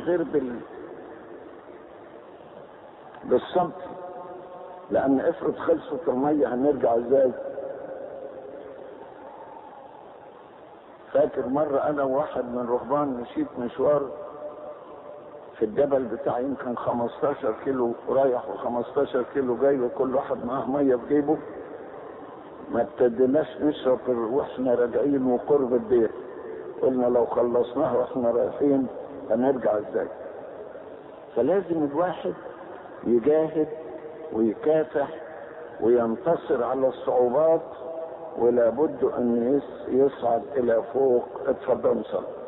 غير بال بالصمت لان افرض خلصت الميه هنرجع ازاي فاكر مرة أنا وواحد من رهبان مشيت مشوار في الجبل بتاعي يمكن 15 كيلو رايح و15 كيلو جاي وكل واحد معاه مية في جيبه ما ابتديناش نشرب غير واحنا راجعين وقرب البيت قلنا لو خلصناها واحنا رايحين هنرجع ازاي فلازم الواحد يجاهد ويكافح وينتصر على الصعوبات ولا بد ان يصعد الى فوق اتفضل صلي